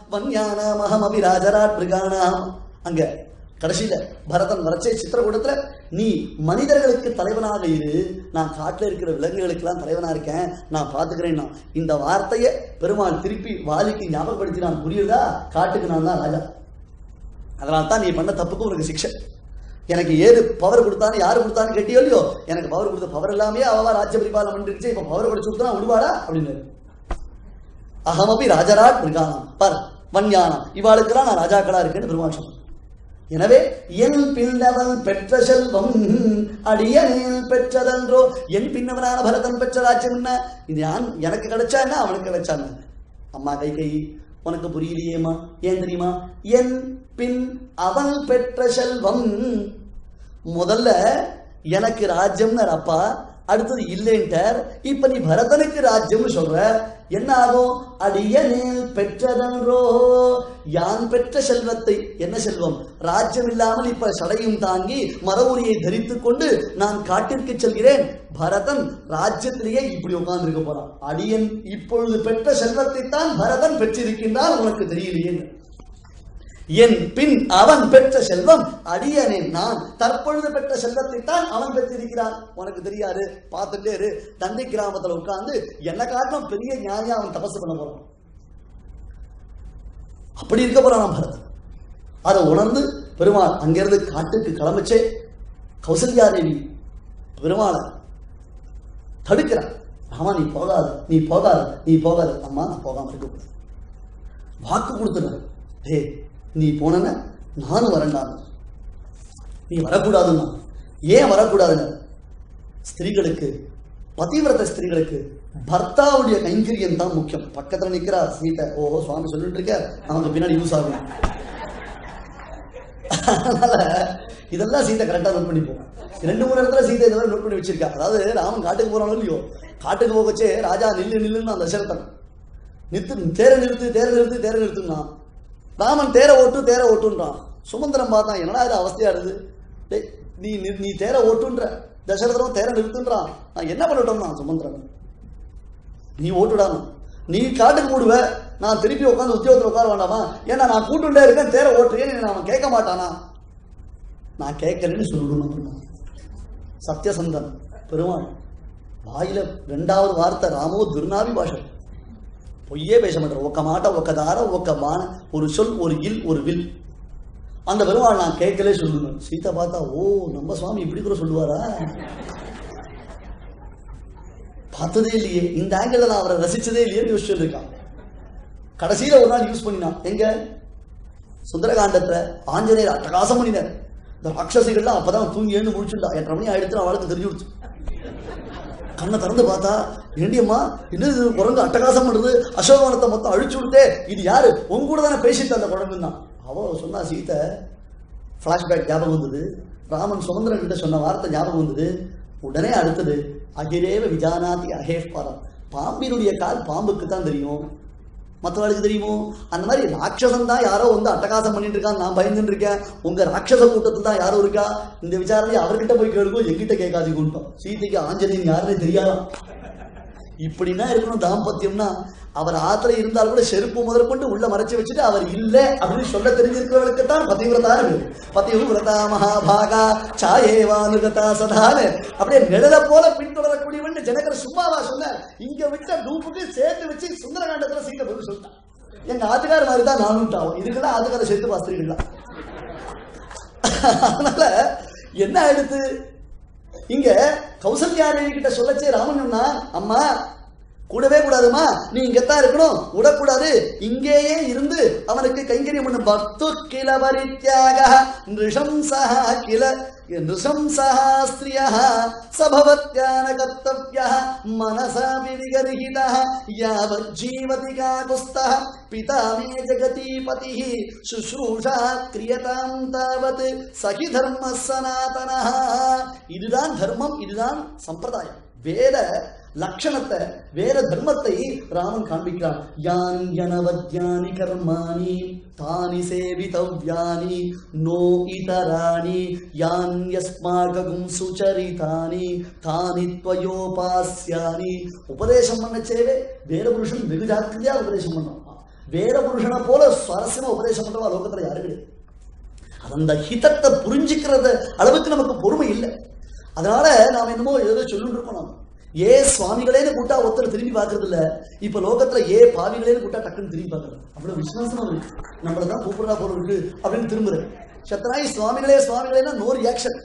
வன்யானாம் அகமபி ராஜராட் மிருகானாம் அங்க கடைசியில பரதன் வரச்சே சித்திரக்கூடத்துல நீ மனிதர்களுக்கு தலைவனாக இரு நான் காட்டுல இருக்கிற விலங்குகளுக்கெல்லாம் தலைவனா இருக்கேன் நான் பாத்துக்கிறேன்னா இந்த வார்த்தையை பெருமாள் திருப்பி வாலிக்கு ஞாபகப்படுத்தி நான் புரியுதா காட்டுக்கு நான் தான் ராஜா அதனால தான் நீ பண்ண தப்புக்கு உனக்கு சிக்ஷை எனக்கு ஏது பவர் கொடுத்தான்னு யாரு கொடுத்தான்னு கேட்டியோ இல்லையோ எனக்கு பவர் கொடுத்த பவர் எல்லாமே அவ ராஜ்ய பரிபாலனம் பண்ணிருச்சு இப்ப பவர் கொடுத்து கொடுத்தா விடுவாடா அப்படின்னு அகமபி ராஜராட் மிருகானம் பர் வன்யானம் இவாளுக்கெல்லாம் நான் ராஜாக்களா இருக்கேன்னு பெருமாள் சொன்னான் எனவே என் பின்னவன் பெற்ற செல்வம் அடியனில் பெற்றதன்றோ என் பின்னவனான பரதன் பெற்ற ராஜ்யம் என்ன இது யான் எனக்கு கிடைச்சா என்ன அவனுக்கு கிடைச்சா என்ன அம்மா கை கை உனக்கு புரியலையேம்மா ஏன் தெரியுமா என் பின் அவன் பெற்ற செல்வம் முதல்ல எனக்கு ராஜ்யம்னார் அப்பா அடுத்தது இல்லைன்ட்டார் இப்ப நீ பரதனுக்கு ராஜ்யம்னு சொல்ற என்ன ஆகும் அடியனேல் பெற்றதன்றோ யான் பெற்ற செல்வத்தை என்ன செல்வம் ராஜ்யம் இல்லாமல் இப்ப சடையும் தாங்கி மரவுரியை தரித்துக் கொண்டு நான் காட்டிற்கு செல்கிறேன் பரதன் ராஜ்யத்திலேயே இப்படி உட்கார்ந்திருக்க போறான் அடியன் இப்பொழுது பெற்ற செல்வத்தை தான் பரதன் பெற்றிருக்கின்றான் உனக்கு தெரியலையே என் பின் அவன் பெற்ற செல்வம் அடியனே நான் தற்பொழுது பெற்ற செல்வத்தை தான் அவன் பெற்றிருக்கிறான் உனக்கு தெரியாது பார்த்துட்டே இரு தந்தை கிராமத்துல உட்கார்ந்து என்ன காட்டும் பெரிய ஞானியா அவன் தபசு பண்ண போறான் அப்படி இருக்க போறான் பரதன் அதை உணர்ந்து பெருமாள் அங்கிருந்து காட்டுக்கு கிளம்பிச்சே கௌசல்யா தேவி பெருமாளை தடுக்கிறான் ஆமா நீ போகாத நீ போகாத நீ போகாத அம்மா நான் போகாம இருக்கக்கூடாது வாக்கு கொடுத்துறேன் டே நீ போனன நானும் வரண்டான் நீ வரக்கூடாதுன்னா ஏன் வரக்கூடாதுன்னு ஸ்திரீகளுக்கு பதிவிரத ஸ்திரீகளுக்கு பர்த்தாவுடைய கைங்கரியம் தான் முக்கியம் பக்கத்துல நிக்கிறா சீதை ஓஹோ சுவாமி சொல்லிட்டு இருக்க நமக்கு பின்னாடி யூஸ் ஆகும் அதனால இதெல்லாம் சீதை கரெக்டா நோட் பண்ணி போகும் ரெண்டு மூணு இடத்துல சீதை இந்த மாதிரி நோட் பண்ணி வச்சிருக்கா அதாவது ராமன் காட்டுக்கு போறானோ இல்லையோ காட்டுக்கு போக வச்சே ராஜா நில்லு நில்லுன்னு அந்த தசரதன் நிறுத்து தேர நிறுத்து தேர நிறுத்து தேர நிறுத்துனா ராமன் தேர ஓட்டு தேர ஓட்டுன்றான் சுமந்திரம் பார்த்தான் என்னடா இது அவஸ்தையா இருக்குது டேய் நீ நி- நீ தேர ஓட்டுன்ற தசரதனும் தேர நிறுத்துன்றான் நான் என்ன பண்ணட்டும் சுமந்திரன் நீ ஓட்டுடாம நீ காட்டுக்கு போடுவ நான் திருப்பி உட்காந்து உத்தியோகத்தில் உட்கார வேண்டாமா ஏன்னா நான் கூட்டுண்டே இருக்கேன் தேர ஓட்டுறேன்னு அவன் கேட்க மாட்டானா நான் கேட்கறேன்னு சொல்லணும் சத்யசந்தன் பெருமாள் வாயில ரெண்டாவது வார்த்தை ராமோ துர்நாவி பாஷை பொய்யே பேச மாட்டார் ஒக்க மாட்ட ஒக்க தார ஒக்க பான ஒரு சொல் ஒரு இல் ஒரு வில் அந்த பெருமாள் நான் கேட்கலே சொல்லணும் சீதா பார்த்தா ஓ நம்ம சுவாமி இப்படி கூட சொல்லுவாரா பார்த்ததே இல்லையே இந்த ஆங்கிள் நான் அவரை ரசிச்சதே இல்லையேன்னு யோசிச்சுட்டு இருக்கான் கடைசியில ஒரு நாள் யூஸ் பண்ணினான் எங்க சுந்தரகாண்டத்துல ஆஞ்சநேயர் அட்டகாசம் பண்ணினார் இந்த ராட்சசிகள்லாம் அப்பதான் தூங்கி எழுந்து முடிச்சுட்டா எட்டரை மணி ஆயிடுத்து அவளுக்கு தெரிஞ்சு கொடுத்து கண்ணை திறந்து பார்த்தா ஏண்டியம்மா என்னது இது குரங்கு அட்டகாசம் பண்ணுது அசோகவனத்தை மொத்தம் அழிச்சு விடுதே இது யாரு உங்க கூட தானே பேசிட்டு அந்த குரங்கு தான் அவ சொன்னா சீதை ஃப்ளாஷ்பேக் ஞாபகம் வந்தது ராமன் சுமந்திரன் கிட்ட சொன்ன வார்த்தை ஞாபகம் வந்தது உடனே அடுத்தது அகிரேவ விஜானாதி அகேஷ் பாரம் பாம்பினுடைய கால் பாம்புக்கு தான் தெரியும் மற்றவர்களுக்கு தெரியுமோ அந்த மாதிரி ராட்சசன் தான் யாரோ வந்து அட்டகாசம் பண்ணிட்டு இருக்கான் நான் பயந்துட்டு இருக்கேன் உங்க ராட்சச கூட்டத்தில் தான் யாரோ இருக்கா இந்த விசாரணையை அவர்கிட்ட போய் கேளுங்கோ எங்கிட்ட கேட்காதீங்கன்ட்டோம் சீதைக்கு ஆஞ்சநேயன் யாருன்னு தெரியாதாம் இப்படின்னா இருக்கணும் தாம்பத்தியம்னா அவர் ஆத்துல இருந்தால் கூட செருப்பு முதற்கொண்டு உள்ள மறைச்சு வச்சுட்டு அவர் இல்ல அப்படின்னு சொல்ல தெரிஞ்சிருக்கிறவர்களுக்கு தான் பதிவிரதா இருக்கு பதிவிரதா மகாபாகா சாயேவானுகதா சதான்னு அப்படியே நிழல போல பின்தொடரக்கூடியவன் ஜனகர் சும்மாவா சொன்ன இங்க விட்ட டூப்புக்கு சேர்த்து வச்சு சுந்தரகாண்டத்துல சீதை பதில் சொல்லிட்டான் எங்க ஆத்துக்கார மாதிரி தான் நானும் இதுக்கெல்லாம் ஆத்துக்கார சேர்த்து பாஸ்திரிகள்லாம் அதனால என்ன ஆயிடுத்து இங்க கௌசல்யாதேவி கிட்ட சொல்லச்சே ராமன் சொன்னா அம்மா கூடவே கூடாதுமா நீ இங்கத்தான் இருக்கணும் விடக்கூடாது இங்கேயே இருந்து அவனுக்கு கைங்கரியம் பண்ணும் பக்து கில பரித்யாக நிருஷம்சா கில நிருஷம்சா ஸ்திரியா சபவத்யான கர்த்தவ்ய மனசா விகர்ஹித யாவத் ஜீவதி காகுஸ்த பிதா மே ஜகதி பதி சுஷ்ரூஷா கிரியதாம் தாவத் சகி தர்ம சனாதனா இதுதான் தர்மம் இதுதான் சம்பிரதாயம் வேத லட்சணத்தை வேற தர்மத்தை ராமன் காண்பிக்கிறான் யான் யனவத்யானி கர்மாணி தானி சேவிதவ்யானி நோ இதராணி யான் யஸ்மாகும் சுச்சரிதானி தானி துவயோபாஸ்யானி உபதேசம் பண்ண சேவே வேற புருஷன் வெகு ஜாக்கிரதையா உபதேசம் பண்ணான் வேத புருஷனை போல சுவாரஸ்யமா உபதேசம் பண்றவா லோகத்துல யாரும் கிடையாது அந்த ஹிதத்தை புரிஞ்சுக்கிறத அளவுக்கு நமக்கு பொறுமை இல்லை அதனால நாம என்னமோ ஏதோ சொல்லிட்டு இருக்கோம் நாம ஏ சுவாமிகளேன்னு கூட்டா ஒருத்தர் திரும்பி பார்க்கறது இல்ல இப்ப லோகத்துல ஏ பாவிகளேன்னு கூட்டா டக்குன்னு திரும்பி பார்க்கறது அவ்வளவு விசுவாசமா இருக்கு நம்மள தான் கூப்பிடுறா போல இருக்கு அப்படின்னு திரும்புறது சத்தனாய் சுவாமிகளே சுவாமிகளேன்னா நோ ரியாக்ஷன்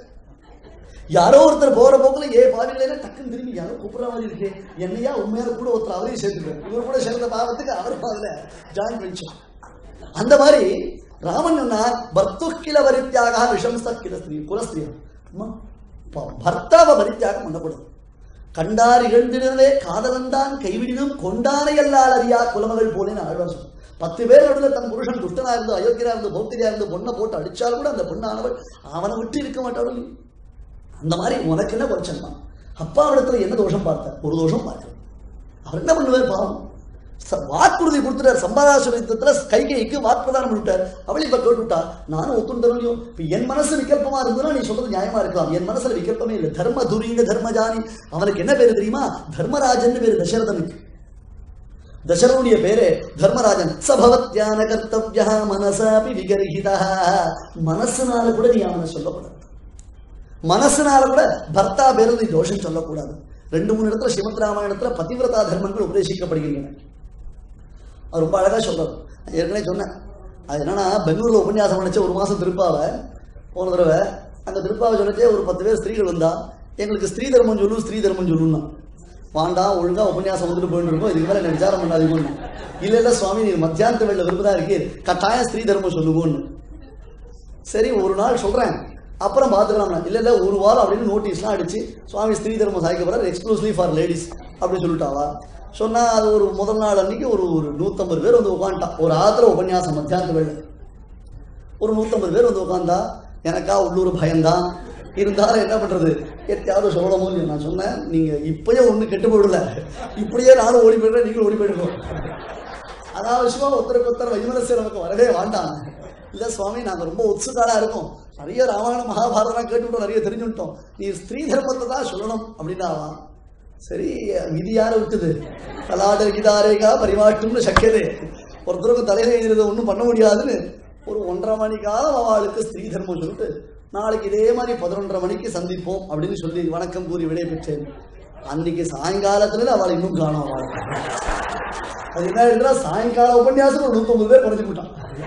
யாரோ ஒருத்தர் போற போக்குல ஏ பாவிகளே டக்குன்னு திரும்பி யாரோ கூப்பிடுற மாதிரி இருக்கு என்னையா உண்மையால கூட ஒருத்தர் அவரையும் சேர்த்துக்கிறார் இவர் கூட சேர்ந்த பாவத்துக்கு அவர் பாவல ஜாயின் பண்ணிச்சோம் அந்த மாதிரி ராமன் சொன்னார் பர்த்துக்கில வரித்தியாக விஷம்ச கில ஸ்திரீ குலஸ்திரீ அம்மா, ப- பர்த்தாவை வரித்தியாகம் பண்ணக்கூடாது கண்டார் இழந்திடவே காதலன்தான் கைவிடினும் கொண்டானை அல்லால் அறியா குலமகள் போலேன்னு ஆழ்வார் சொன்னார். பத்து பேர் நடுவில் தன் புருஷன் துஷ்டனா இருந்து அயோக்கியரா இருந்து பௌத்திரியா இருந்து பொண்ணை போட்டு அடிச்சால் கூட அந்த பொண்ணானவள் அவனை விட்டு இருக்க மாட்டாள் அந்த மாதிரி உனக்கு என்ன குறைச்சல் தான் அப்பா இடத்துல என்ன தோஷம் பார்த்த ஒரு தோஷம் பார்க்கல அவர் என்ன பண்ணுவார் பாவம் ச- வாக்குறுதி கொடுத்துட்டார் சம்பாதாசுரத்துல கைகைக்கு வாக்குதானம் பண்ணிட்டார் அவள் இப்ப கேட்டுட்டா நானும் ஒத்துண்டு தரலையும் இப்ப என் மனசு விகல்பமா இருந்ததுன்னா நீ சொல்றது நியாயமா இருக்கலாம் என் மனசுல விகல்பமே இல்லை தர்ம துரீங்க தர்மஜானி அவனுக்கு என்ன பேரு தெரியுமா தர்மராஜன் பேரு தசரதனுக்கு தசரனுடைய பேரு தர்மராஜன் சபவத்யான கர்த்தவியா மனசாபி விகர்ஹிதா மனசுனால கூட நீ அவனை சொல்லக்கூடாது மனசுனால கூட பர்த்தா பேரு நீ தோஷம் சொல்லக்கூடாது ரெண்டு மூணு இடத்துல ஸ்ரீமத் ராமாயணத்துல பதிவிரதா தர்மங்கள் உபதேசிக்கப்படுகின்றன அவர் ரொம்ப அழகா சொல்றாரு நான் ஏற்கனவே சொன்னேன் அது என்னன்னா பெங்களூர்ல உபன்யாசம் பண்ணிச்ச ஒரு மாசம் திருப்பாவை போன தடவை அந்த திருப்பாவை சொல்லிச்சே ஒரு பத்து பேர் ஸ்திரீகள் வந்தா எங்களுக்கு ஸ்திரீ தர்மம் சொல்லு ஸ்திரீ தர்மம் சொல்லுன்னா வாண்டாம் ஒழுங்கா உபன்யாசம் வந்துட்டு போயிட்டு இருக்கோம் இதுக்கு மேல என்ன விசாரம் பண்ணாதீங்கன்னு இல்ல இல்ல சுவாமி நீங்க மத்தியானத்து வேலை விரும்பதா இருக்கு கட்டாயம் ஸ்திரீ தர்மம் சொல்லுவோன்னு சரி ஒரு நாள் சொல்றேன் அப்புறம் பார்த்துக்கலாம் இல்ல இல்ல ஒரு வாரம் அப்படின்னு நோட்டீஸ்லாம் அடிச்சு சுவாமி ஸ்திரீ தர்மம் சாய்க்க போறாரு எக்ஸ்க்ளூசிவ்லி ஃபார் லேடிஸ் அப்படின்னு சொல்லிட்டாவா சொன்னா அது ஒரு முதல் நாள் அன்னைக்கு ஒரு ஒரு நூத்தம்பது பேர் வந்து உட்காந்துட்டான் ஒரு ஆத்திர உபன்யாசம் மத்தியானத்து வேலை ஒரு நூத்தம்பது பேர் வந்து உட்காந்தா எனக்கா உள்ளூர் பயம்தான் இருந்தாலும் என்ன பண்றது எத்தையாவது சொல்லணுமோ இல்லையோ நான் சொன்னேன் நீங்க இப்பயே ஒண்ணு கெட்டு போயிடல இப்படியே நானும் ஓடி போயிடுறேன் நீங்களும் ஓடி போயிடுவோம் அனாவசியமா ஒருத்தருக்கு ஒருத்தர் வைமனசு நமக்கு வரவே வேண்டாம் இல்ல சுவாமி நாங்க ரொம்ப உத்சுகாரா இருக்கோம் நிறைய ராமாயண மகாபாரதம் கேட்டுவிட்டோம் நிறைய தெரிஞ்சுட்டோம் நீ ஸ்திரீ தர்மத்தை தான் சொல்லணும் அப்படின்னாவா சரி விதி யாரை விட்டுது கலாட கிதாரேகா பரிமாட்டும்னு சக்கியதே ஒருத்தருக்கு தலையில எழுதுறது ஒன்றும் பண்ண முடியாதுன்னு ஒரு ஒன்றரை மணி காலம் அவளுக்கு ஸ்திரீ தர்மம் சொல்லிட்டு நாளைக்கு இதே மாதிரி பதினொன்றரை மணிக்கு சந்திப்போம் அப்படின்னு சொல்லி வணக்கம் கூறி விடை பெற்றேன் அன்னைக்கு சாயங்காலத்துல அவளை இன்னும் காணோம் அவளை அது என்ன ஆயிடுதுன்னா சாயங்கால உபன்யாசம் ஒரு நூத்தம்பது பேர் குறைஞ்சு போட்டான்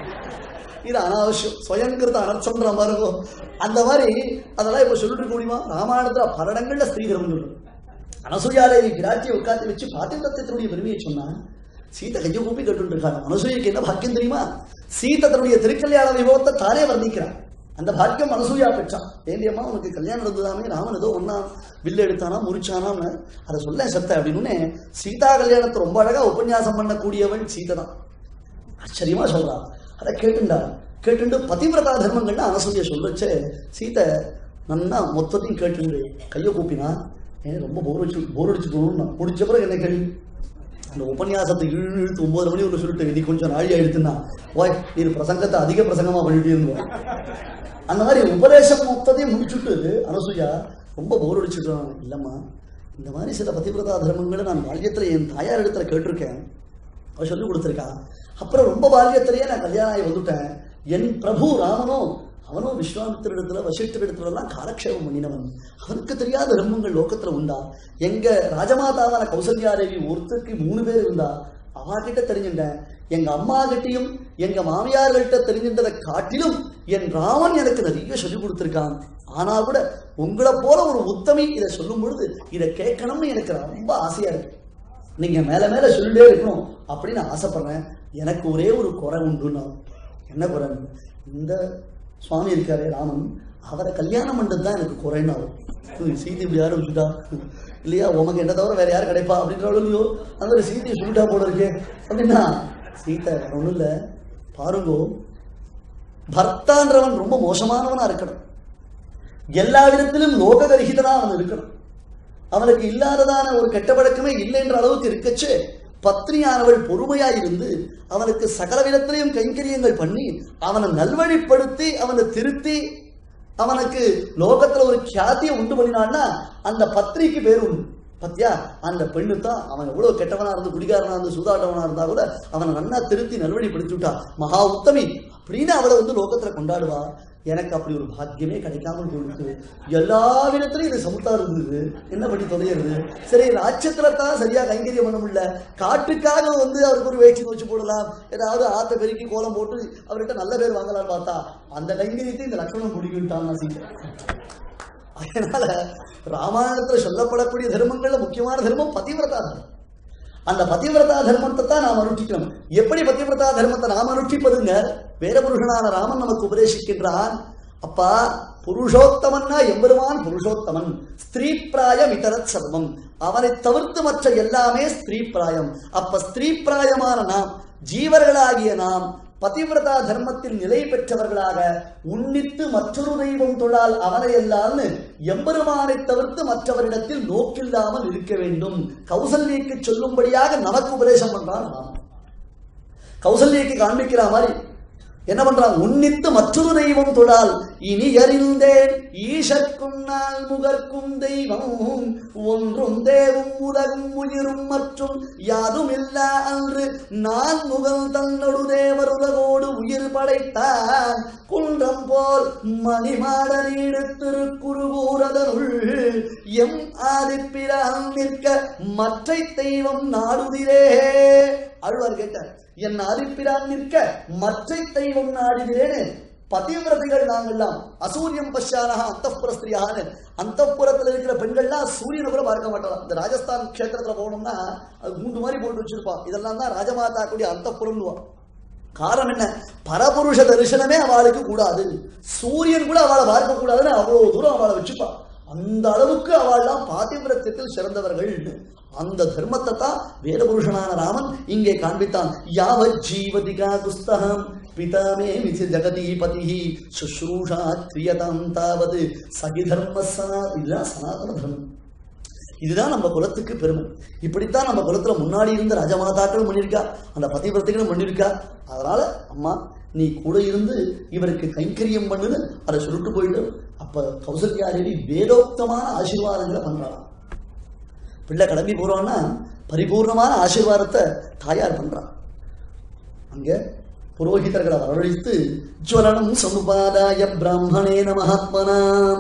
இது அனாவசியம் சுயங்கிருத்த அனர்த்தம்ன்ற மாதிரி இருக்கும் அந்த மாதிரி அதெல்லாம் இப்ப சொல்லிட்டு இருக்க முடியுமா ராமாயணத்துல பல இடங்கள்ல ஸ்திரீ தர்மம் சொல்றது அனசூயாதேவி கிராட்சியை உட்காந்து வச்சு பாத்திரத்தினுடைய பெருமையை சொன்னா சீதை கையை கூப்பி கேட்டு இருக்காங்க அனசூயக்கு என்ன பாக்கியம் தெரியுமா சீதை தன்னுடைய திருக்கல்யாண வைபவத்தை தானே வர்ணிக்கிறான் அந்த பாக்கியம் அனசூயா பெற்றான் ஏண்டியம்மா உனக்கு கல்யாணம் நடந்ததாமே ராமன் ஏதோ ஒன்னா வில்லு எடுத்தானா முறிச்சானான்னு அதை சொல்ல சத்த அப்படின்னு சீதா கல்யாணத்தை ரொம்ப அழகா உபன்யாசம் பண்ணக்கூடியவன் சீதை தான் ஆச்சரியமா சொல்றான் அதை கேட்டுண்டா கேட்டுண்டு பதிவிரதா தர்மங்கள்னு அனசூய சொல்லச்சே சீதை நன்னா மொத்தத்தையும் கேட்டுண்டு கையை கூப்பினா ஏன் ரொம்ப போர் அடிச்சு போர் அடிச்சு போகணும் முடிச்ச பிறகு என்ன கேள்வி அந்த உபன்யாசத்தை இழு இழுத்து ஒன்பது மணி ஒன்று சொல்லிட்டு நீ கொஞ்சம் நாழி ஆயிடுத்துன்னா ஓய் நீ பிரசங்கத்தை அதிக பிரசங்கமா பண்ணிட்டு இருந்தோம் அந்த மாதிரி உபதேசம் மொத்தத்தையும் முடிச்சுட்டு அனசூயா ரொம்ப போர் அடிச்சுட்டான் இல்லம்மா இந்த மாதிரி சில பதிவிரதா தர்மங்களை நான் பால்யத்துல என் தாயார் இடத்துல கேட்டிருக்கேன் அவ சொல்லி கொடுத்துருக்கா அப்புறம் ரொம்ப பால்யத்திலேயே நான் கல்யாணம் ஆகி வந்துட்டேன் என் பிரபு ராமனும் அவனும் விஸ்வாமித்திரிடத்துல வசிஷ்டரிடத்துல எல்லாம் காலக்ஷேபம் பண்ணினவன் அவனுக்கு தெரியாத தர்மங்கள் லோகத்துல உண்டா எங்க ராஜமாதாவான கௌசல்யாதேவி ஒருத்தருக்கு மூணு பேர் இருந்தா அவா கிட்ட தெரிஞ்சுட்டேன் எங்க அம்மா கிட்டயும் எங்க மாமியார்கிட்ட தெரிஞ்சின்றதை காட்டிலும் என் ராமன் எனக்கு நிறைய சொல்லி கொடுத்துருக்கான் ஆனா கூட உங்களை போல ஒரு உத்தமி இதை சொல்லும் பொழுது இதை கேட்கணும்னு எனக்கு ரொம்ப ஆசையா இருக்கு நீங்க மேல மேல சொல்லிட்டே இருக்கணும் அப்படின்னு ஆசைப்படுறேன் எனக்கு ஒரே ஒரு குறை உண்டுன்னா என்ன குறை இந்த சுவாமி இருக்காரே ராமன் அவரை கல்யாணம் பண்ணது தான் எனக்கு குறைன்னு ஆகும் சீதை இப்படி யாரும் வச்சுட்டா இல்லையா உமக்கு என்ன தவிர வேற யார் கிடைப்பா அப்படின்றாலும் இல்லையோ அந்த மாதிரி சீதையை சொல்லிட்டா போல இருக்கே அப்படின்னா சீதை ஒன்றும் இல்லை பாருங்கோ பர்த்தான்றவன் ரொம்ப மோசமானவனா இருக்கணும் எல்லா விதத்திலும் லோககரிகிதனா அவன் இருக்கணும் அவனுக்கு இல்லாததான ஒரு கெட்ட பழக்கமே இல்லை என்ற அளவுக்கு இருக்கச்சே பத்னியானவள் பொறுமையா இருந்து அவனுக்கு சகல விதத்திலையும் கைங்கரியங்கள் பண்ணி அவனை நல்வழிப்படுத்தி அவனை திருத்தி அவனுக்கு லோகத்துல ஒரு கியாத்தியை உண்டு பண்ணினான்னா அந்த பத்னிக்கு பேர் உண்டு பத்தியா அந்த பெண்ணு தான் அவன் எவ்வளவு கெட்டவனா இருந்து குடிகாரனா இருந்து சூதாட்டவனா இருந்தா கூட அவனை நன்னா திருத்தி நல்வழிப்படுத்தி விட்டா மகா உத்தமி அப்படின்னு அவளை வந்து லோகத்துல கொண்டாடுவா எனக்கு அப்படி ஒரு பாக்கியமே கிடைக்காமல் போயிடுச்சு எல்லா விதத்திலையும் இது சமுத்தா இருந்தது என்ன பண்ணி தொலைகிறது சரி ராட்சத்துல தான் சரியா கைங்கரியம் பண்ண முடியல காட்டுக்காக வந்து அவருக்கு ஒரு வேட்சி வச்சு போடலாம் ஏதாவது ஆத்த பெருக்கி கோலம் போட்டு அவர்கிட்ட நல்ல பேர் வாங்கலாம்னு பார்த்தா அந்த கைங்கரியத்தை இந்த லட்சணம் பிடிக்கிட்டான் நான் சீக்கிரம் அதனால ராமாயணத்துல சொல்லப்படக்கூடிய தர்மங்கள்ல முக்கியமான தர்மம் பதிவிரதா தர்மம் அந்த பதிவிரதா தர்மத்தை தான் நாம் அனுஷ்டிக்கணும் எப்படி பதிவிரதா தர்மத்தை நாம் அனுஷ்டிப்பதுங்க வேதபுருஷனான ராமன் நமக்கு உபதேசிக்கின்றான் அப்பா புருஷோத்தமன்னா எம்பெருமான் புருஷோத்தமன் ஸ்திரீ பிராயம் இதரத் சர்வம் அவனை தவிர்த்து மற்ற எல்லாமே ஸ்திரீ பிராயம் அப்ப ஸ்திரீ பிராயமான நாம் ஜீவர்களாகிய நாம் பதிவிரதா தர்மத்தில் நிலை பெற்றவர்களாக உன்னித்து மற்றொரு தெய்வம் தொழால் அவனை எல்லாம்னு எம்பெருமானை தவிர்த்து மற்றவரிடத்தில் நோக்கில்லாமல் இருக்க வேண்டும் கௌசல்யக்கு சொல்லும்படியாக நமக்கு உபதேசம் பண்றான் ராமன் கௌசல்யக்கு காண்பிக்கிற மாதிரி என்ன பண்றான் உன்னித்து மற்றொரு தெய்வம் தொழால் இனி அறிந்தேன் ஈஷற்கும் நாள் முகர்க்கும் தெய்வம் ஒன்றும் தேவும் உலகும் உயிரும் மற்றும் யாரும் இல்ல அன்று நான் முகல் தன்னொடு தேவர் உலகோடு உயிர் படைத்தான் குன்றம் போல் மணிமாட நீடு திருக்குறுகூரதனுள் எம் ஆதிப்பிரான் நிற்க மற்றை தெய்வம் நாடுதிரே அழுவார் கேட்டார் என் ஆதிப்பிரான் நிற்க மற்றை தெய்வம் நாடுகிறேன்னு பதிவிரதைகள் நாங்கெல்லாம் அசூரியம் பஷானக அந்தப்புரஸ்திரியான்னு அந்தப்புறத்துல இருக்கிற பெண்கள்லாம் சூரியனை கூட பார்க்க மாட்டாங்க இந்த ராஜஸ்தான் க்ஷேத்திரத்துல போனோம்னா அது மூன்று மாதிரி போட்டு வச்சிருப்பான் இதெல்லாம் தான் ராஜமாதா கூடிய அந்தப்புறம்னுவா காரணம் என்ன பரபுருஷ தரிசனமே அவளுக்கு கூடாது சூரியன் கூட அவளை பார்க்க கூடாதுன்னு அவ்வளவு தூரம் அவளை வச்சுப்பா அந்த அளவுக்கு அவள்லாம் பாதிவிரத்தியத்தில் சிறந்தவர்கள் அந்த தர்மத்தை தான் வேதபுருஷனான ராமன் இங்கே காண்பித்தான் யாவத் ஜீவதிகா குஸ்தகம் பிதாமே மிசி ஜெகதீபதி சுஷ்ரூஷா கிரியதாம் தாவது சகி தர்ம சனா இதுதான் சனாதன தர்மம் இதுதான் நம்ம குலத்துக்கு பெருமை இப்படித்தான் நம்ம குலத்துல முன்னாடி இருந்த ராஜமாதாக்களும் பண்ணியிருக்கா அந்த பதிவிரத்தைகளும் பண்ணியிருக்கா அதனால அம்மா நீ கூட இருந்து இவருக்கு கைங்கரியம் பண்ணுன்னு அதை சொல்லிட்டு போயிட்டு அப்ப கௌசல்யா தேவி வேதோக்தமான ஆசீர்வாதங்களை பண்றாளாம் பிள்ளை கிளம்பி போறோம்னா பரிபூர்ணமான ஆசீர்வாதத்தை தாயார் பண்றான் அங்க புரோகிதர்களை வரவழைத்து ஜுவலனம் சமுபாதாய பிராமணேன மகாத்மனா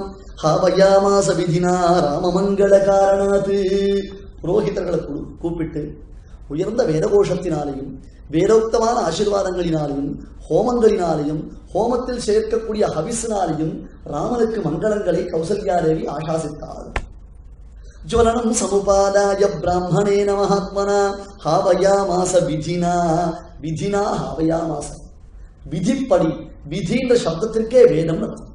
ஹாவயாமாச விதினா ராமமங்கள காரணாது புரோகிதர்களை கூ- கூப்பிட்டு உயர்ந்த வேதகோஷத்தினாலேயும் வேதோக்தமான ஆசீர்வாதங்களினாலேயும் ஹோமங்களினாலேயும் ஹோமத்தில் சேர்க்கக்கூடிய ஹவிஸினாலேயும் ராமனுக்கு மங்களங்களை கௌசல்யாதேவி ஆசாசித்தாள் ஜுவலனம் சமுபாதாய பிராமணேன மகாத்மனா ஹாவயாமாச விதினா விதினா ஹாவயாமாச விதிப்படி விதின்ற சப்தத்திற்கே வேதம் அர்த்தம்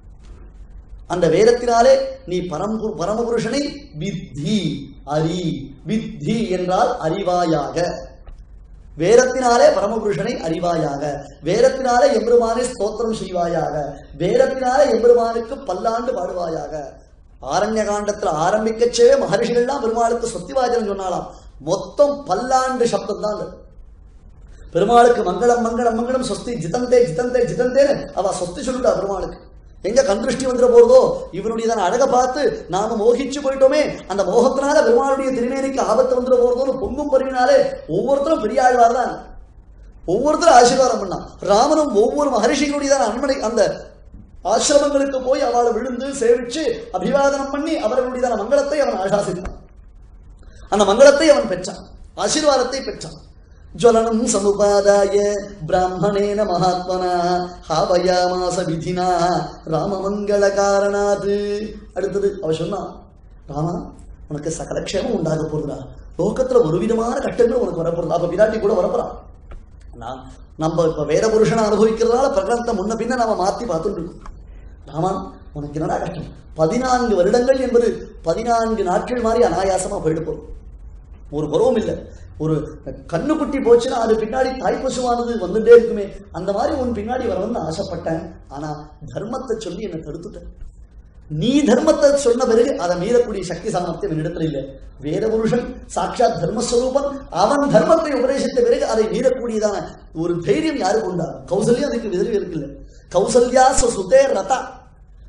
அந்த வேதத்தினாலே நீ பரம்பு பரமபுருஷனை வித்தி அறி வித்தி என்றால் அறிவாயாக வேதத்தினாலே பரமபுருஷனை அறிவாயாக வேதத்தினாலே எம்பெருமானை ஸ்தோத்திரம் செய்வாயாக வேதத்தினாலே எம்பெருமானுக்கு பல்லாண்டு பாடுவாயாக ஆரண்ய காண்டத்துல ஆரம்பிக்கச்சே மகர்ஷிகள்லாம் பெருமாளுக்கு சொத்திவாஜனம் சொன்னாலாம் மொத்தம் பல்லாண்டு சப்தம் தான் அது. பெருமாளுக்கு மங்களம் மங்களம் மங்களம் சொஸ்தி ஜிதந்தே ஜிதந்தே ஜிதந்தேன்னு அவ சொஸ்தி சொல்லிட்டா பெருமாளுக்கு எங்க கண்திருஷ்டி வந்துட போறதோ இவனுடைய அழகை பார்த்து நாம மோகிச்சு போயிட்டோமே அந்த மோகத்தினால பெருமாளுடைய திருமேனிக்கு ஆபத்து வந்துட போறதோன்னு பொங்கும் பருவினாலே ஒவ்வொருத்தரும் பெரிய ஆழ்வார் தான் ஒவ்வொருத்தரும் ஆசீர்வாதம் பண்ணான் ராமனும் ஒவ்வொரு மகரிஷிகளுடைய அன்மனை அந்த ஆசிரமங்களுக்கு போய் அவளை விழுந்து சேவிச்சு அபிவாதனம் பண்ணி அவர்களுடைய மங்களத்தை அவன் ஆசாசித்தான் அந்த மங்களத்தை அவன் பெற்றான் ஆசீர்வாதத்தை பெற்றான் ஜுவலனம் சமுபாதாய பிராமணேன மகாத்மனா ஹாவயாமாச விதினா ராமமங்கள காரணாது அடுத்தது அவ சொன்னான் ராமா உனக்கு சகல க்ஷேமம் உண்டாக போகுதுடா லோகத்துல ஒரு விதமான கட்டங்கள் உனக்கு வரப்போகுது அப்ப விராட்டி கூட வரப்போறான் நான் நம்ம இப்ப வேற புருஷனை அனுபவிக்கிறதுனால பிரகடனத்தை முன்ன பின்ன நாம மாத்தி பார்த்துட்டு இருக்கோம் ராமா உனக்கு என்னடா கஷ்டம் பதினான்கு வருடங்கள் என்பது பதினான்கு நாட்கள் மாதிரி அனாயாசமா போயிட்டு போகும் ஒரு பருவம் இல்லை ஒரு கண்ணுக்குட்டி போச்சுன்னா அது பின்னாடி தாய்ப்பசுவானது வந்துட்டே இருக்குமே அந்த மாதிரி உன் பின்னாடி வரணும்னு ஆசைப்பட்டேன் ஆனா தர்மத்தை சொல்லி என்னை தடுத்துட்டேன் நீ தர்மத்தை சொன்ன பிறகு அதை மீறக்கூடிய சக்தி சாமர்த்தியம் என்னிடத்துல இல்லை வேத புருஷன் சாட்சாத் தர்மஸ்வரூபன் அவன் தர்மத்தை உபதேசித்த பிறகு அதை மீறக்கூடியதான ஒரு தைரியம் யாருக்கு உண்டா கௌசல்யா அதுக்கு எதிரி இருக்குல்ல கௌசல்யா சுதே ரதா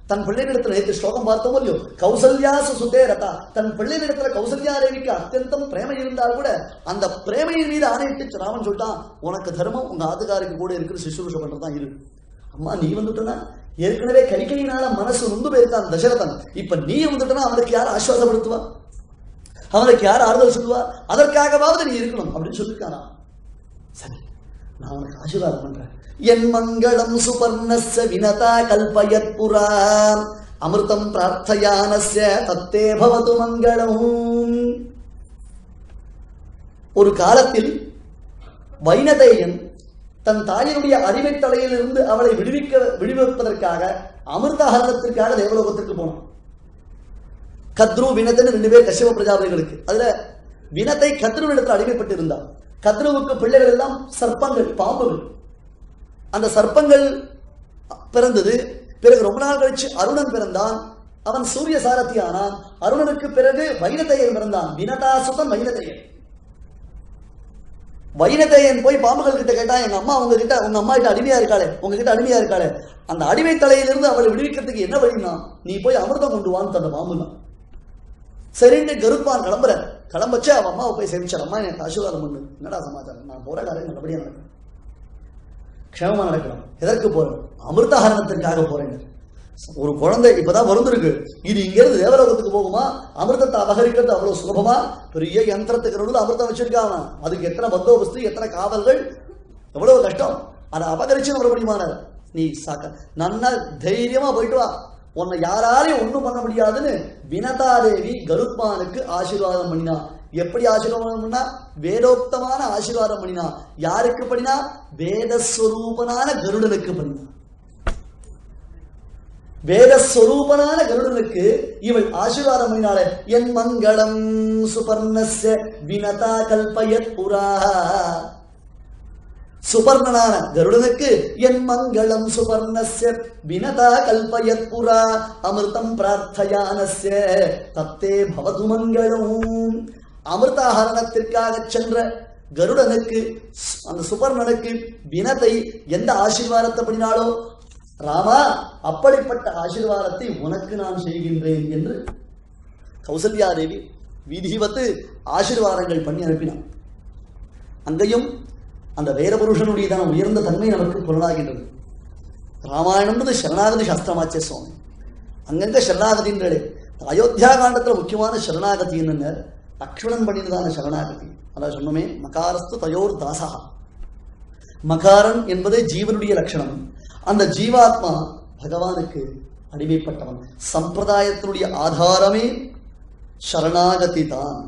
தன் பிள்ளையிடத்துல நேற்று ஸ்லோகம் பார்த்தோமோ இல்லையோ கௌசல்யாசு சுதே ரதா தன் பிள்ளையிடத்துல கௌசல்யா தேவிக்கு அத்தியந்தம் பிரேமை இருந்தால் கூட அந்த பிரேமையின் மீது ஆணையிட்டு ராமன் சொல்லிட்டான் உனக்கு தர்மம் உங்க ஆத்துக்காருக்கு கூட இருக்கிற சிசுரூஷ பண்றதுதான் இரு அம்மா நீ வந்துட்டனா ஏற்கனவே கைகையினால மனசு நொந்து போயிருக்கான் தசரதன் இப்ப நீ வந்துட்டனா அவனுக்கு யார் ஆஸ்வாசப்படுத்துவா அவனுக்கு யார் ஆறுதல் சொல்லுவா அதற்காகவாவது நீ இருக்கணும் அப்படின்னு சொல்லிருக்கானா சரி நான் உனக்கு ஆசீர்வாதம் பண்றேன் என் மங்களம் சுபர்ணஸ்ய வினதா கல்பயத் புரா அமிர்தம் பிரார்த்தயானஸ்ய தத்தே பவது மங்களம் ஒரு காலத்தில் வைனதேயன் தன் தாயினுடைய அடிமை தலையிலிருந்து அவளை விடுவிக்க விடுவிப்பதற்காக அமிர்தஹரணத்திற்காக தேவலோகத்திற்கு போனான் கத்ரு வினதன் ரெண்டு பேர் கஷ்யப பிரஜாபதிகளுக்கு அதுல வினத்தை கத்ருவிடத்தில் அடிமைப்பட்டு இருந்தார் கத்ருவுக்கு பிள்ளைகள் எல்லாம் சர்ப்பங்கள் பாம்புகள் அந்த சர்ப்பங்கள் பிறந்தது பிறகு ரொம்ப நாள் கழிச்சு அருணன் பிறந்தான் அவன் சூரிய சாரதி ஆனான் அருணனுக்கு பிறகு வைனதையன் பிறந்தான் வினதாசுதன் வைனதையன் வைனதையன் போய் பாம்புகள் கிட்ட கேட்டா எங்க அம்மா உங்க கிட்ட உங்க அம்மா கிட்ட அடிமையா இருக்காளே உங்ககிட்ட அடிமையா இருக்காளே அந்த அடிமை தலையிலிருந்து அவளை விடுவிக்கிறதுக்கு என்ன வழினா நீ போய் அமிர்தம் கொண்டு வான்னு அந்த பாம்பு தான் சரின்னு கருப்பான் கிளம்புற கிளம்பச்சு அவன் அம்மாவை போய் சேமிச்சார் அம்மா எனக்கு ஆசீர்வாதம் பண்ணு என்னடா சமாச்சாரம் நான் போற காரியம் நல்லபடியா நடக்கும் க்ஷேமமா நடக்கலாம் எதற்கு போறேன் அமிர்தஹரணத்திற்காக போறேன் ஒரு குழந்தை இப்பதான் பிறந்திருக்கு இது இங்க இருந்து தேவலோகத்துக்கு போகுமா அமிர்தத்தை அபகரிக்கிறது அவ்வளவு சுலபமா பெரிய யந்திரத்துக்கு நடுவில் அமிர்தம் வச்சிருக்காங்க அதுக்கு எத்தனை பந்தோபஸ்து எத்தனை காவல்கள் எவ்வளவு கஷ்டம் அதை அபகரிச்சு வர முடியுமான நீ சாக்க நன்னா தைரியமா போயிட்டு வா உன்னை யாராலையும் ஒண்ணும் பண்ண முடியாதுன்னு வினதாதேவி கருத்மானுக்கு ஆசீர்வாதம் பண்ணினா எப்படி ஆசீர்வாதம் பண்ணா வேதோக்தமான ஆசீர்வாதம் பண்ணினா யாருக்கு பண்ணினா வேதஸ்வரூபனான கருடனுக்கு பண்ணினா வேதஸ்வரூபனான கருடனுக்கு இவள் ஆசீர்வாதம் பண்ணினாலே என் மங்களம் சுபர்ணஸ்ய வினதா கல்பயத் புரா சுபர்ணனான கருடனுக்கு என் மங்களம் சுபர்ணஸ்ய வினதா கல்பயத் புரா அமிர்தம் பிரார்த்தயானஸ்ய தத்தே பவது மங்களம் அமிர்தாஹரணத்திற்காக சென்ற கருடனுக்கு அந்த சுபர்ணனுக்கு வினதை எந்த ஆசீர்வாதத்தை பண்ணினாலோ ராமா அப்படிப்பட்ட ஆசீர்வாதத்தை உனக்கு நான் செய்கின்றேன் என்று கௌசல்யா தேவி விதிவத்து ஆசீர்வாதங்கள் பண்ணி அனுப்பினான் அங்கேயும் அந்த வேதபுருஷனுடையதான உயர்ந்த தன்மை நமக்கு புலனாகின்றது ராமாயணம்ன்றது சரணாகதி சாஸ்திரமாச்சே சுவாமி அங்கங்க சரணாகதின்றே அயோத்தியா காண்டத்துல முக்கியமான சரணாகதி என்னென்ன லக்ஷ்மணன் பண்ணினதான சரணாகதி அதான் சொன்னோமே மகாரஸ்து தயோர் தாசா மகாரன் என்பது ஜீவனுடைய லட்சணம் அந்த ஜீவாத்மா பகவானுக்கு அடிமைப்பட்டவன் சம்பிரதாயத்தினுடைய ஆதாரமே சரணாகதி தான்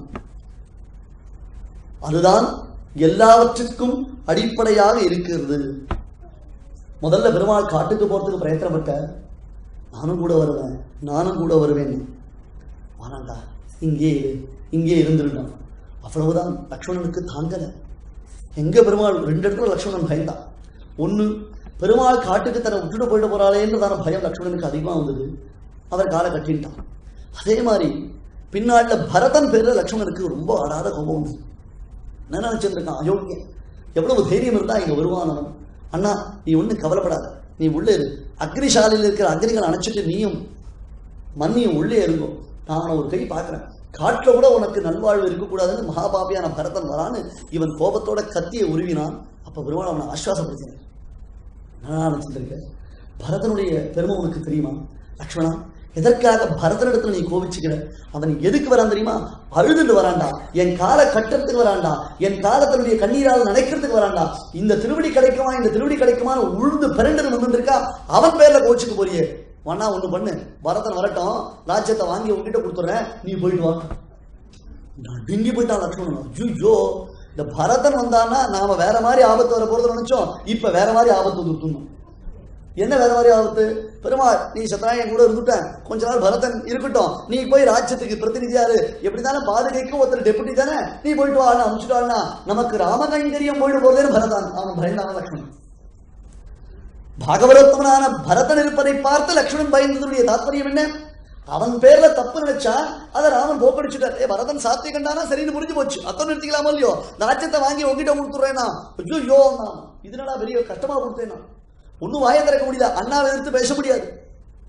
அதுதான் எல்லாவற்றிற்கும் அடிப்படையாக இருக்கிறது முதல்ல பெருமாள் காட்டுக்கு போறதுக்கு பிரயத்தனப்பட்ட நானும் கூட வருவேன் நானும் கூட வருவேன் வானாண்டா இங்கே இரு இங்கே இருந்துருந்தான் அவ்வளவுதான் லக்ஷ்மணனுக்கு தாங்கல எங்க பெருமாள் ரெண்டு இடத்துல லக்ஷ்மணன் பயந்தான் ஒண்ணு பெருமாள் காட்டுக்கு தன்னை விட்டுட்டு போயிட்டு போறாளேன்றதான பயம் லக்ஷ்மணனுக்கு அதிகமா வந்தது அவர் காலை கட்டின்ட்டான் அதே மாதிரி பின்னாடில பரதன் பேர்ல லக்ஷ்மணனுக்கு ரொம்ப ஆடாத கோபம் வந்தது. என்ன நினைச்சிருக்கான் அயோக்கியன் எவ்வளவு தைரியம் இருந்தா இங்க வருவான் அவன் அண்ணா நீ ஒண்ணும் கவலைப்படாத நீ உள்ளே இரு அக்னிசாலையில் இருக்கிற அக்னிகள் அணைச்சிட்டு நீயும் மண்ணியும் உள்ளே இருக்கும் நான் அவனை ஒரு கை பார்க்கிறேன் காட்டுல கூட உனக்கு நல்வாழ்வு இருக்கக்கூடாதுன்னு மகாபாபியான பரதன் வரான்னு இவன் கோபத்தோட கத்தியை உருவினான் அப்ப பெருமாள் அவனை ஆஸ்வாசப்படுத்தினான் நான் நினைச்சிருக்க பரதனுடைய பெருமை உனக்கு தெரியுமா லக்ஷ்மணா எதற்காக பரதனிடத்துல நீ கோபிச்சுக்கிற அவன் எதுக்கு வரான் தெரியுமா அழுதுட்டு வரான்டா என் காலை கட்டுறதுக்கு வரான்டா என் காலத்தினுடைய கண்ணீரால் நினைக்கிறதுக்கு வரான்டா இந்த திருவடி கிடைக்குமா இந்த திருவடி கிடைக்குமான்னு உழுந்து பிறண்டு வந்துருக்கா அவன் பேர்ல கோச்சுக்கு போறியே வண்ணா ஒண்ணு பண்ணு பரதன் வரட்டும் ராஜ்யத்தை வாங்கி உங்ககிட்ட கொடுத்துட்றேன் நீ போயிட்டு வா நடுங்கி போயிட்டான் லக்ஷ்மணன் ஐயோ இந்த பரதன் வந்தான்னா நாம வேற மாதிரி ஆபத்து வர போறது நினைச்சோம் இப்ப வேற மாதிரி ஆபத்து வந்துட்டோம் என்ன வேற மாதிரி ஆபத்து பெருமாள் நீ சத்ராயன் கூட இருந்துட்டேன் கொஞ்ச நாள் பரதன் இருக்கட்டும் நீ போய் ராஜ்யத்துக்கு பிரதிநிதியாரு எப்படி தானே பாதுகைக்கு ஒருத்தர் டெபுட்டி தானே நீ போயிட்டு வான்னு அனுப்பிச்சுட்டாள்னா நமக்கு ராமகைங்கரியம் போயிட்டு போறதேன்னு பரதான் அவன் பயந்தான் லக்ஷ்மணன் பாகவதோத்தமனான பரதன் இருப்பதை பார்த்து லக்ஷ்மணன் பயந்ததுடைய தாத்பரியம் என்ன அவன் பேர்ல தப்பு நினைச்சா அதை ராமன் போக்கடிச்சுட்டார் ஏ பரதன் சாத்தி கண்டானா சரின்னு புரிஞ்சு போச்சு அத்தனை நிறுத்திக்கலாமோ இல்லையோ ராஜ்யத்தை வாங்கி உங்ககிட்ட கொடுத்துறேனா ஐயோ நான் இதனடா பெரிய கஷ்டமா கொடுத்தேனா ஒன்னும் வாயை திறக்க முடியல அண்ணாவை எதிர்த்து பேச முடியாது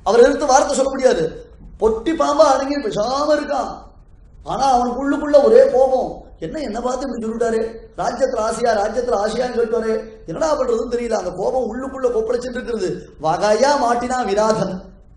அவர் எடுத்து வார்த்தை சொல்ல முடியாது பொட்டி பாம்பா அடங்கி பேசாம இருக்கான் ஆனா அவனுக்கு உள்ளுக்குள்ள ஒரே கோபம் என்ன என்ன பார்த்து இப்படி சொல்லிட்டாரு ராஜ்யத்துல ஆசையா ராஜ்யத்துல ஆசையான்னு சொல்லிட்டாரு என்னடா பண்றதுன்னு தெரியல அந்த கோபம் உள்ளுக்குள்ள கொப்பளிச்சுட்டு இருக்கிறது வகையா மாட்டினா விராதன்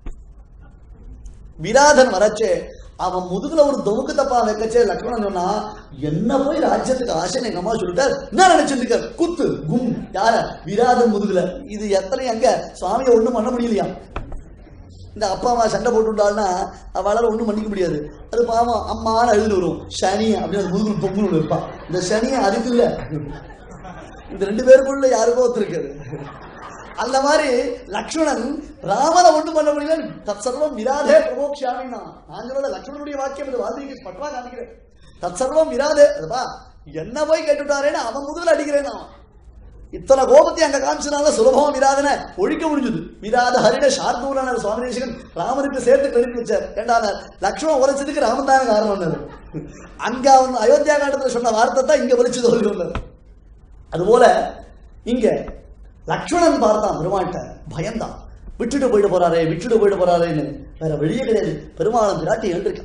விராதன் வரச்சே அவன் முதுகுல ஒரு தொமுக்கு தப்பா வைக்கச்சே லக்ஷ்மணன் சொன்னா என்ன போய் ராஜ்யத்துக்கு ஆசைன்னு எங்க அம்மா சொல்லிட்டார் என்ன நினைச்சிட்டு இருக்க குத்து கும் யார விராதன் முதுகுல இது எத்தனை அங்க சுவாமியை ஒண்ணும் பண்ண முடியலையா இந்த அப்பா அம்மா சண்டை போட்டுட்டாள்னா அவளால ஒண்ணும் பண்ணிக்க முடியாது அது பாவம் அம்மான்னு அழுது வரும் சனி அப்படின்னு அந்த முதுகுல தொங்குன்னு இருப்பான் இந்த சனியை அதுக்கு இல்ல இந்த ரெண்டு பேருக்குள்ள யாருக்கோ ஒருத்தருக்காரு அந்த மாதிரி லக்ஷ்மணன் ராமனை ஒண்ணும் பண்ண முடியல தத் சர்வம் விராதே பிரமோக்ஷாமின்னா நான் சொல்லல லக்ஷ்மணனுடைய வாக்கியம் இது வால்மீகி பற்றா காமிக்கிறேன் தத் சர்வம் விராதே அதுப்பா என்ன போய் கேட்டுட்டாரேன்னு அவன் முதுகுல அடிக்கிறேன் நான் இத்தனை கோபத்தை அங்க காமிச்சனால சுலபமா விராதனை ஒழிக்க முடிஞ்சது விராத ஹரிட சார்தூரான சுவாமி தேசிகன் ராமனுக்கு சேர்த்து கிரெடிட் வச்சார் ஏண்டானார் லக்ஷ்மணன் உரைச்சதுக்கு ராமன் தானே காரணம் அங்க அவன் அயோத்தியா காண்டத்துல சொன்ன வார்த்தை தான் இங்க வலிச்சு தோல்வி வந்தது அதுபோல இங்க லக்ஷ்மணன் பார்த்தான் பெருமாள்கிட்ட பயந்தான் விட்டுட்டு போயிட போறாரே விட்டுட்டு போயிட போறாரேன்னு வேற வழியே கிடையாது பெருமாளன் பிராட்டி எழுந்திருக்க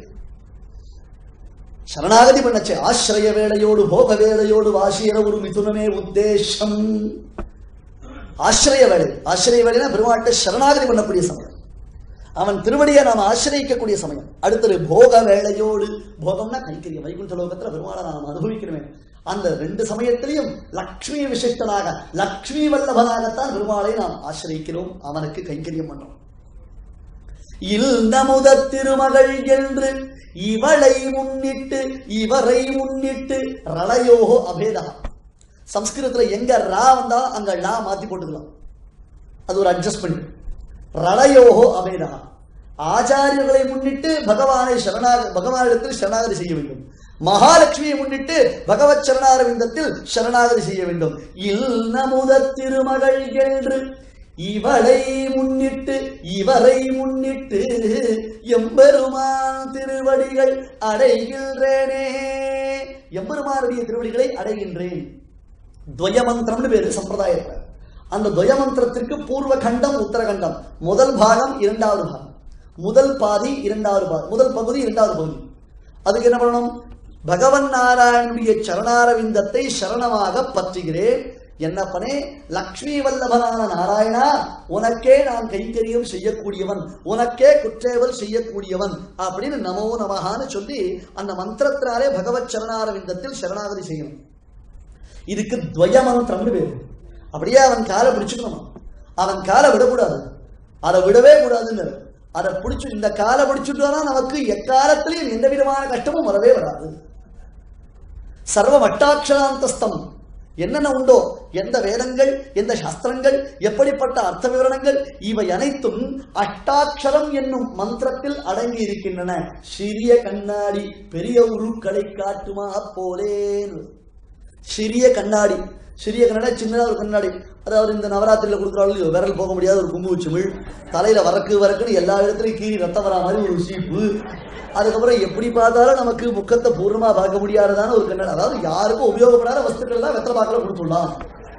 சரணாகதி பண்ணச்சே ஆசிரிய வேளையோடு போக வேளையோடு வாசியர ஒரு மிதுனமே உத்தேசம் ஆசிரிய வேலை ஆசிரிய வேலைனா பெருமாள்கிட்ட சரணாகதி பண்ணக்கூடிய சமயம் அவன் திருவடியை நாம் ஆசிரியக்கக்கூடிய சமயம் அடுத்தது போக வேளையோடு போகம்னா கைக்கரிய வைகுண்ட லோகத்துல பெருமாளை நாம் அனுபவிக்கிறோமே அந்த ரெண்டு சமயத்திலையும் லக்ஷ்மி விசிஷ்டனாக லக்ஷ்மி வல்லபனாகத்தான் பெருமாளை நாம் ஆசிரியிக்கிறோம் அவனுக்கு கைங்கரியம் பண்றோம் இல்நமுத திருமகள் என்று இவளை முன்னிட்டு இவரை முன்னிட்டு ரளையோகோ அபேதா சம்ஸ்கிருதத்துல எங்க ரா வந்தா அங்க லா மாத்தி போட்டுக்கலாம் அது ஒரு அட்ஜஸ்ட்மெண்ட் ரளையோகோ அபேதா ஆச்சாரியர்களை முன்னிட்டு பகவானை சரணாக பகவானிடத்தில் சரணாகதி செய்ய வேண்டும் மகாலட்சுமியை முன்னிட்டு பகவத் சரணாரவிந்தத்தில் சரணாகதி செய்ய வேண்டும் இல்நமுத திருமகள் என்று இவளை முன்னிட்டு இவரை முன்னிட்டு எம்பெருமான் திருவடிகள் அடைகின்றேனே எம்பெருமானுடைய திருவடிகளை அடைகின்றேன் துவயமந்திரம்னு பேரு சம்பிரதாயத்துல அந்த துவயமந்திரத்திற்கு பூர்வ கண்டம் உத்தரகண்டம் முதல் பாகம் இரண்டாவது பாகம் முதல் பாதி இரண்டாவது பாகம் முதல் பகுதி இரண்டாவது பகுதி அதுக்கு என்ன பண்ணணும் பகவன் நாராயணுடைய சரணாரவிந்தத்தை சரணமாக பற்றுகிறேன் என்னப்பனே லக்ஷ்மி வல்லபனான நாராயணா உனக்கே நான் கைங்கரியம் செய்யக்கூடியவன் உனக்கே குற்றேவல் செய்யக்கூடியவன் அப்படின்னு நமோ நமகான்னு சொல்லி அந்த மந்திரத்தினாலே பகவத் சரணாரவிந்தத்தில் சரணாகதி செய்யணும் இதுக்கு துவய மந்திரம்னு பேரு அப்படியே அவன் காலை பிடிச்சுக்கணும் அவன் காலை விடக்கூடாது அதை விடவே கூடாதுன்னு அதை பிடிச்சு இந்த காலை பிடிச்சுட்டோம்னா நமக்கு எக்காலத்திலையும் எந்த விதமான கஷ்டமும் வரவே வராது சர்வ வட்டாட்சராந்தஸ்தம் என்னென்ன உண்டோ எந்த வேதங்கள் எந்த சாஸ்திரங்கள் எப்படிப்பட்ட அர்த்த விவரணங்கள் இவை அனைத்தும் அஷ்டாட்சரம் என்னும் மந்திரத்தில் அடங்கி இருக்கின்றன சிறிய கண்ணாடி பெரிய உருக்களை காட்டுமா போலேன்னு சிறிய கண்ணாடி சிறிய கண்ணாடி சின்னதா ஒரு கண்ணாடி அதாவது இந்த நவராத்திரியில கொடுக்குறாள் விரல் போக முடியாத ஒரு கும்பு சிமிழ் தலையில வரக்கு வரக்குன்னு எல்லா இடத்துலயும் கீறி ரத்தம் வரா மாதிரி ஒரு சீப்பு அதுக்கப்புறம் எப்படி பார்த்தாலும் நமக்கு முக்கத்தை பூர்ணமா பார்க்க முடியாததான ஒரு கண்ணாடி அதாவது யாருக்கும் உபயோகப்படாத வஸ்துக்கள் தான் வெத்தலை பாக்கில் கொடுத்துடலாம்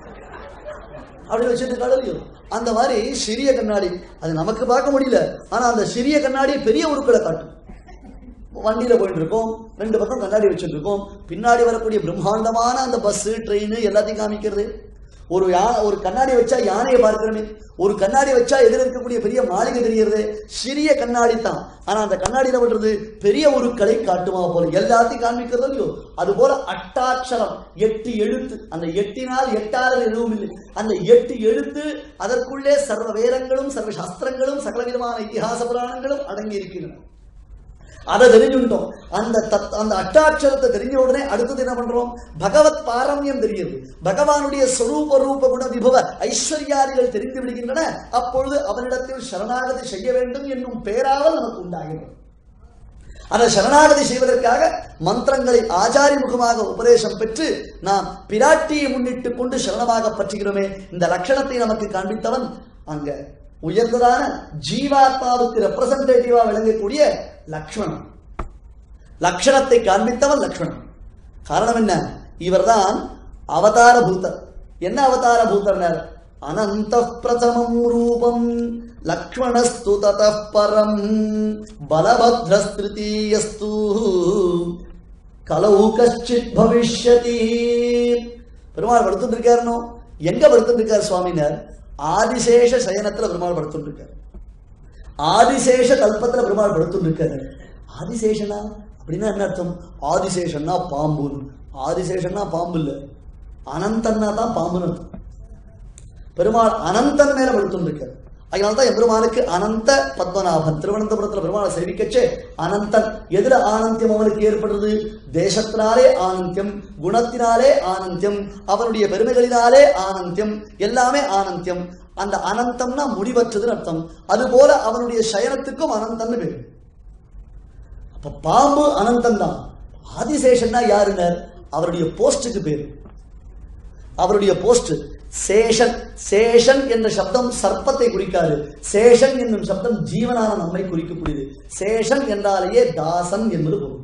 அப்படி வச்சுட்டு கடலையோ அந்த மாதிரி சிறிய கண்ணாடி அது நமக்கு பார்க்க முடியல ஆனா அந்த சிறிய கண்ணாடி பெரிய உருக்களை காட்டும் வண்டியில போயிட்டு இருக்கோம் ரெண்டு பக்கம் கண்ணாடி வச்சுட்டு இருக்கோம் பின்னாடி வரக்கூடிய பிரம்மாண்டமான அந்த பஸ் ட்ரெயின் எல்லாத்தையும் காமிக்கிறது ஒரு யானை ஒரு கண்ணாடி வச்சா யானையை பார்க்கிறோமே ஒரு கண்ணாடி வச்சா எதிர இருக்கக்கூடிய பெரிய மாளிகை தெரியறது சிறிய கண்ணாடி தான் ஆனா அந்த கண்ணாடியில பண்றது பெரிய உருக்களை காட்டுமா போல எல்லாத்தையும் காண்பிக்கிறது இல்லையோ அது போல அட்டாட்சரம் எட்டு எழுத்து அந்த எட்டினால் எட்டாவது எதுவும் இல்லை அந்த எட்டு எழுத்து அதற்குள்ளே சர்வ வேதங்களும் சர்வ சாஸ்திரங்களும் சகல விதமான இத்திஹாச புராணங்களும் அடங்கி இருக்கின்றன அதை தெரிஞ்சுட்டோம் அந்த தத் அந்த அட்டாட்சரத்தை தெரிஞ்ச உடனே அடுத்தது என்ன பண்றோம் பகவத் பாரம்யம் தெரியுது பகவானுடைய சொரூப ரூப குண விபவ ஐஸ்வர்யாதிகள் தெரிந்து விடுகின்றன அப்பொழுது அவனிடத்தில் சரணாகதி செய்ய வேண்டும் என்னும் பேராவல் நமக்கு உண்டாகிறது அந்த சரணாகதி செய்வதற்காக மந்திரங்களை ஆச்சாரி முகமாக உபதேசம் பெற்று நாம் பிராட்டியை முன்னிட்டு கொண்டு சரணமாக பற்றுகிறோமே இந்த லட்சணத்தை நமக்கு காண்பித்தவன் அங்க உயர்ந்ததான ஜீவாத்மாவுக்கு ரெப்ரசன்டேட்டிவா விளங்கக்கூடிய லக்ஷ்மணன் லக்ஷணத்தை காண்பித்தவன் லக்ஷ்மணன் காரணம் என்ன இவர்தான் அவதார பூத்தர் என்ன அவதார பூத்தர்னர் அனந்த பிரதமம் ரூபம் லக்ஷ்மணஸ்து ததः பரம் பலபத்ரஸ்திருத்தீயஸ்து கலௌ கஷ்டித் பவிஷ்யதி பெருமாள் படுத்துட்டு இருக்காருனோ எங்க படுத்துட்டு இருக்காரு சுவாமினர் ஆதிசேஷ சயனத்துல பெருமாள் படுத்துட்டு இருக்காரு ஆதிசேஷ கல்பத்துல பெருமாள் படுத்துட்டு இருக்காரு ஆதிசேஷனா அப்படின்னா என்ன அர்த்தம் ஆதிசேஷன்னா பாம்பு ஆதிசேஷன்னா பாம்பு இல்ல அனந்தன்னா தான் பாம்புன்னு அர்த்தம் பெருமாள் அனந்தன் மேல படுத்துட்டு இருக்காரு அதனால தான் எம்பெருமானுக்கு அனந்த பத்மநாபன் திருவனந்தபுரத்துல பெருமாளை சேவிக்கச்சே அனந்தன் எதுல ஆனந்தியம் அவனுக்கு ஏற்படுறது தேசத்தினாலே ஆனந்தியம் குணத்தினாலே ஆனந்தியம் அவனுடைய பெருமைகளினாலே ஆனந்தியம் எல்லாமே ஆனந்தியம் அந்த அனந்தம்னா முடிவற்றதுன்னு அர்த்தம் அதுபோல அவனுடைய சயனத்துக்கும் அனந்தன்னு பேரு அப்ப பாம்பு அனந்தன் தான் ஆதிசேஷன்னா யாருனர் அவருடைய போஸ்டுக்கு பேரு அவருடைய போஸ்ட் சேஷன் சேஷன் என்ற சப்தம் சர்ப்பத்தை குறிக்காது சேஷன் என்னும் சப்தம் ஜீவனான நம்மை குறிக்கக்கூடியது சேஷன் என்றாலேயே தாசன் என்பது பொருள்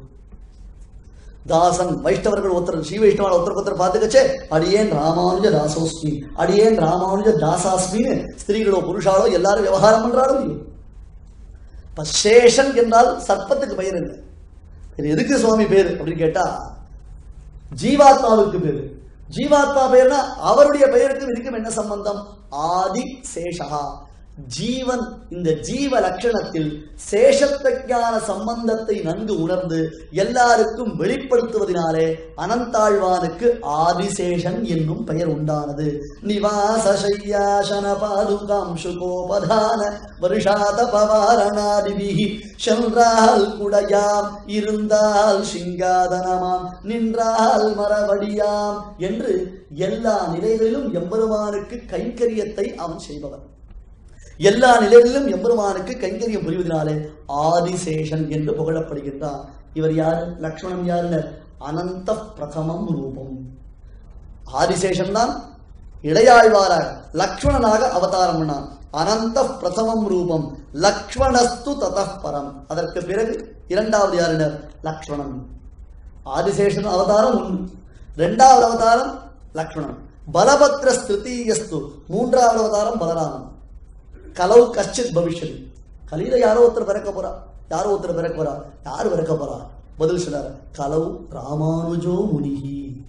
தாசன் வைஷ்ணவர்கள் ஒருத்தர் ஸ்ரீ வைஷ்ணவான ஒருத்தருக்கு ஒருத்தர் பார்த்துக்கச்சே அடியேன் ராமானுஜ தாசோஸ்மி அடியேன் ராமானுஜ தாசாஸ்மின்னு ஸ்திரீகளோ புருஷாலோ எல்லாரும் விவகாரம் பண்றாலும் இல்லையோ இப்ப சேஷன் என்றால் சர்ப்பத்துக்கு பெயர் இல்லை இது எதுக்கு சுவாமி பேர் அப்படின்னு கேட்டா ஜீவாத்மாவுக்கு பேரு ஜீவாத்மா பெயர்னா அவருடைய பெயருக்கும் இதுக்கும் என்ன சம்பந்தம் ஆதி சேஷகா ஜீவன் இந்த ஜீவ லட்சணத்தில் சேஷத்தஞான சம்பந்தத்தை நன்கு உணர்ந்து எல்லாருக்கும் வெளிப்படுத்துவதனாலே அனந்தாழ்வானுக்கு ஆதிசேஷன் என்னும் பெயர் உண்டானது நிவாச சையாசன பாதுகாம் சுகோபதான வருஷாத பவாரணாதிபிகி சென்றால் குடையாம் இருந்தால் சிங்காதனமாம் நின்றால் மரவடியாம் என்று எல்லா நிலைகளிலும் எம்பெருமானுக்கு கைங்கரியத்தை அவன் செய்பவன் எல்லா நிலைகளிலும் எம்பெருமானுக்கு கைங்கரியம் புரிவதனாலே ஆதிசேஷன் என்று புகழப்படுகின்றான் இவர் யாரு லக்ஷ்மணன் யாருன்னு அனந்த பிரதமம் ரூபம் ஆதிசேஷன் தான் இடையாழ்வாராக லக்ஷ்மணனாக அவதாரம் பண்ணான் அனந்த பிரதமம் ரூபம் லக்ஷ்மணஸ்து ததः பரம் அதற்கு பிறகு இரண்டாவது யாருனர் லக்ஷ்மணன் ஆதிசேஷன் அவதாரம் ஒன்று இரண்டாவது அவதாரம் லக்ஷ்மணன் பலபத்ர ஸ்திருத்தீயஸ்து மூன்றாவது அவதாரம் பலராமன் கலவு கஷ்டித் பவிஷ்யதி கலியில யாரோ ஒருத்தர் பிறக்க போறா யாரோ ஒருத்தர் பிறக்க போறா யார் பிறக்க போறா பதில் சொன்னார் கலவு ராமானுஜோ முனிகி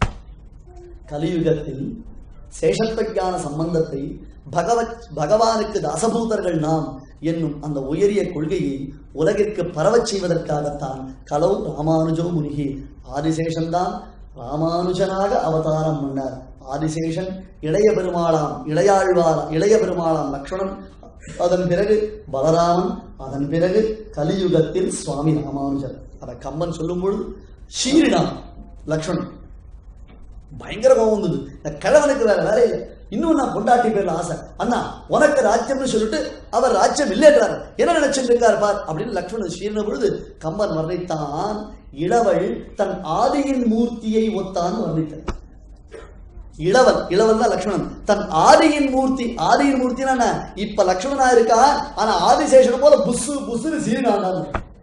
கலியுகத்தில் சேஷத்வஞான சம்பந்தத்தை பகவத் பகவானுக்கு தாசபூதர்கள் நாம் என்னும் அந்த உயரிய கொள்கையை உலகிற்கு பரவச் செய்வதற்காகத்தான் கலவு ராமானுஜோ முனிகி ஆதிசேஷன்தான் ராமானுஜனாக அவதாரம் பண்ணார் ஆதிசேஷன் இளைய பெருமாளாம் இளையாழ்வார் இளைய பெருமாளாம் லக்ஷ்மணன் அதன் பிறகு பலராமன் அதன் பிறகு கலியுகத்தில் சுவாமி ராமானுஜர் அதை கம்பன் சொல்லும் பொழுது ஷீரினாம் லக்ஷ்மணன் பயங்கர கோபம் வந்தது இந்த கிழவனுக்கு வேற வேலை இல்லை இன்னும் நான் பொண்டாட்டி பேர்ல ஆசை அண்ணா உனக்கு ராஜ்யம்னு சொல்லிட்டு அவர் ராஜ்யம் இல்லைன்றார் என்ன நினைச்சிட்டு இருக்கார் பார் அப்படின்னு லக்ஷ்மணன் சீர்ன பொழுது கம்பன் வர்ணித்தான் இளவள் தன் ஆதியின் மூர்த்தியை ஒத்தான் வர்ணித்தார் இளவல் இளவல் தான் லக்ஷ்மணன் தன் ஆதியின் மூர்த்தி ஆதியின் மூர்த்தினா என்ன இப்ப லக்ஷ்மணனா இருக்கா ஆனா ஆதிசேஷன் போல புசு புசுன்னு சீனாண்டான்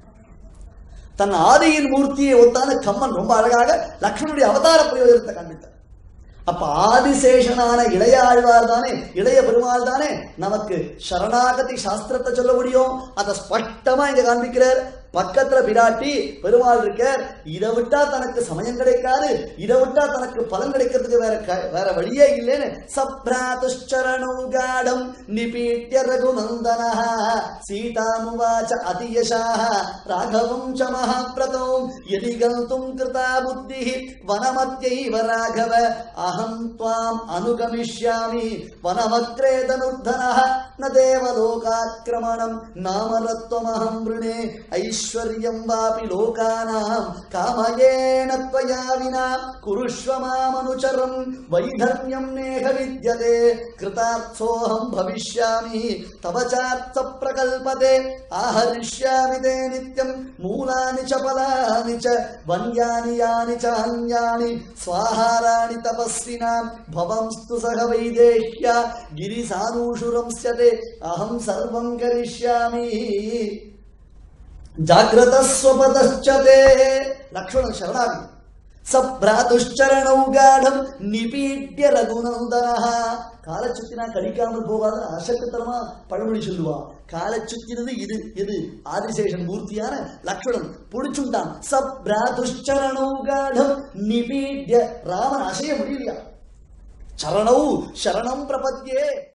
தன் ஆதியின் மூர்த்தியை ஒத்தான கம்மன் ரொம்ப அழகாக லக்ஷ்மணனுடைய அவதார பிரயோஜனத்தை காண்பித்தார் அப்ப ஆதிசேஷனான இளைய ஆழ்வார் தானே இளைய பெருமாள் தானே நமக்கு சரணாகதி சாஸ்திரத்தை சொல்ல முடியும் அதை ஸ்பஷ்டமா இங்க காண்பிக்கிறார் பக்கத்துல பிராட்டி பெருமாள் இருக்கார் இதை விட்டா தனக்கு சமயம் கிடைக்காது இதை விட்டா தனக்கு பலன் கிடைக்கிறதுக்கு வேற க- வேற வழியே இல்லைன்னு சப்ராதுஷ்சரணம் காடம் நிபீட்ய ரகுநந்தன சீதாமுவாச்ச அதியசாக ராகவம் ச மகாப்ரதம் யதி கந்தும் கிருதா புத்தி வனமத்யைவ ராகவ அகம் त्वाम् अनुगमिष्यामि वनमग्रेदनुद्धनः न देवलोकाक्रमणम् नामरत्वमहं वृणे ऐश्वर्यं वापि लोकानां कामयेन त्वया विना कुरुष्व मामनुचरम् वैधर्म्यं नेह विद्यते कृतार्थोऽहं भविष्यामि तव चार्थप्रकल्पते आहरिष्यामि ते नित्यं मूलानि च फलानि च वन्यानि यानि च अन्यानि स्वाहाराणि तपस्विनां भवंस्तु सह वैदेह्या गिरिसानूषुरंस्यते अहं सर्वं करिष्यामि जाग्रतस्वपतश्च ते लक्ष्मण शरणागि சப்ராதுஷ்சரணௌ காடம் நிபீட்ய ரகுநந்தனஹ காலை சுத்தினா கடிக்காமல் போகாத அசட்டுத்தனமா பழமொழி சொல்லுவா காலை சுத்தினது இது இது ஆதிசேஷன் மூர்த்தியான லக்ஷ்மணன் புடிச்சுட்டான் சப்ராதுஷ்சரணௌ காடம் நிபீட்ய ராமன் அசைய முடியலையா சரணௌ சரணம் பிரபத்யே